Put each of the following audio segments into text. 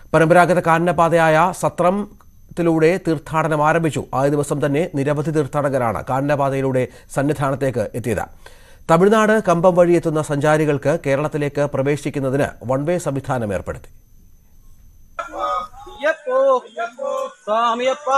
പരമ്പരാഗത കാനനപാതയായ സത്രത്തിലൂടെ തീർത്ഥാടനം ആരംഭിച്ചു ആദ്യ ദിവസം തന്നെ നിരവധി തീർത്ഥാടകരാണ് കാനനപാതയിലൂടെ സന്നിധാനത്തേക്ക് എത്തിയത് തമിഴ്നാട് കമ്പം വഴി എത്തുന്ന സഞ്ചാരികൾക്ക് കേരളത്തിലേക്ക് പ്രവേശിക്കുന്നതിന് വൺ വേ സംവിധാനം ഏർപ്പെടുത്തി അയ്യപ്പോ സ്വാമിയപ്പ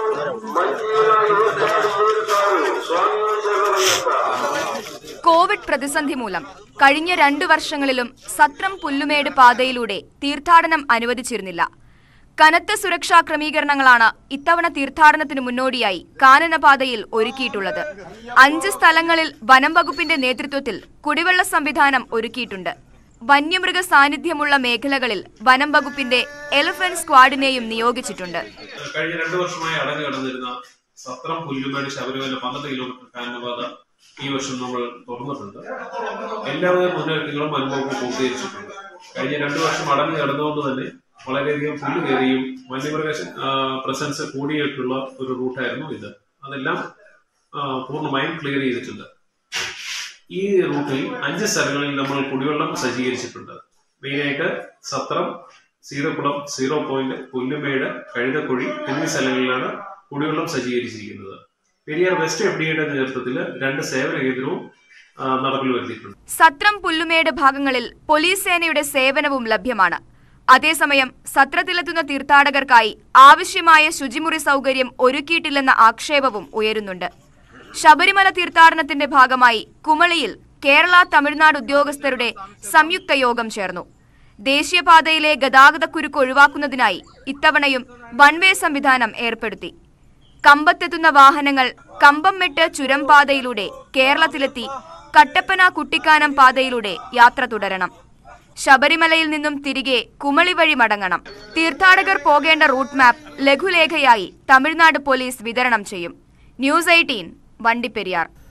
കോവിഡ് പ്രതിസന്ധി മൂലം കഴിഞ്ഞ രണ്ടു വർഷങ്ങളിലും സത്രം പുല്ലുമേട് പാതയിലൂടെ തീർത്ഥാടനം അനുവദിച്ചിരുന്നില്ല കനത്ത സുരക്ഷാ ക്രമീകരണങ്ങളാണ് ഇത്തവണ തീർത്ഥാടനത്തിന് മുന്നോടിയായി കാനനപാതയിൽ ഒരുക്കിയിട്ടുള്ളത് അഞ്ച് സ്ഥലങ്ങളിൽ വനം വകുപ്പിന്റെ നേതൃത്വത്തിൽ കുടിവെള്ള സംവിധാനം ഒരുക്കിയിട്ടുണ്ട് വന്യമൃഗ സാന്നിധ്യമുള്ള മേഖലകളിൽ വനം വകുപ്പിന്റെ എലിഫന്റ് സ്ക്വാഡിനെയും നിയോഗിച്ചിട്ടുണ്ട് കഴിഞ്ഞ രണ്ടു വർഷമായി അടഞ്ഞു കിടന്നിരുന്ന സത്രം പുല്ലുമേട് ശബരിമല പന്ത്രണ്ട് കിലോമീറ്റർ കാനപാത ഈ വർഷം നമ്മൾ തുറന്നിട്ടുണ്ട് എല്ലാവിധ മുന്നൊരുക്കങ്ങളും അനുഭവം പൂർത്തീകരിച്ചിട്ടുണ്ട് കഴിഞ്ഞ രണ്ടു വർഷം അടഞ്ഞു കിടന്നുകൊണ്ട് തന്നെ വളരെയധികം പുല്ല് കയറിയും വന്യമൃഗ പ്രസൻസ് കൂടിയിട്ടുള്ള ഒരു റൂട്ടായിരുന്നു ഇത് അതെല്ലാം ആ, പൂർണ്ണമായും ക്ലിയർ ചെയ്തിട്ടുണ്ട് ഈ റൂട്ടിൽ അഞ്ച് സ്ഥലങ്ങളിൽ നമ്മൾ കുടിവെള്ളം സജ്ജീകരിച്ചിട്ടുണ്ട് മെയിനായിട്ട് സത്രം സീറോക്കുളം സീറോ പോയിന്റ് പുല്ലുമേട് കഴുതക്കുഴി എന്നീ സ്ഥലങ്ങളിലാണ് കുടിവെള്ളം സജ്ജീകരിച്ചിരിക്കുന്നത് പെരിയാർ വെസ്റ്റ് എഫ് ഡിയുടെ നേതൃത്വത്തിൽ രണ്ട് സേവന കേന്ദ്രവും ആ, നടപ്പിൽ വരുത്തിയിട്ടുണ്ട് സത്രം പുല്ലുമേട് ഭാഗങ്ങളിൽ പോലീസ് സേനയുടെ സേവനവും ലഭ്യമാണ് അതേസമയം സത്രത്തിലെത്തുന്ന തീർത്ഥാടകർക്കായി ആവശ്യമായ ശുചിമുറി സൗകര്യം ഒരുക്കിയിട്ടില്ലെന്ന ആക്ഷേപവും ഉയരുന്നുണ്ട് ശബരിമല തീർത്ഥാടനത്തിന്റെ ഭാഗമായി കുമളിയിൽ കേരള തമിഴ്നാട് ഉദ്യോഗസ്ഥരുടെ സംയുക്ത യോഗം ചേർന്നു ദേശീയപാതയിലെ ഗതാഗതക്കുരുക്ക് ഒഴിവാക്കുന്നതിനായി ഇത്തവണയും വൺ വേ സംവിധാനം ഏർപ്പെടുത്തി കമ്പത്തെത്തുന്ന വാഹനങ്ങൾ കമ്പംമെട്ട് ചുരം പാതയിലൂടെ കേരളത്തിലെത്തി കട്ടപ്പന കുട്ടിക്കാനം പാതയിലൂടെ യാത്ര തുടരണം ശബരിമലയിൽ നിന്നും തിരികെ കുമളി വഴി മടങ്ങണം തീർത്ഥാടകർ പോകേണ്ട റൂട്ട് മാപ്പ് ലഘുലേഖയായി തമിഴ്നാട് പോലീസ് വിതരണം ചെയ്യും ന്യൂസ് എയ്റ്റീൻ വണ്ടിപ്പെരിയാർ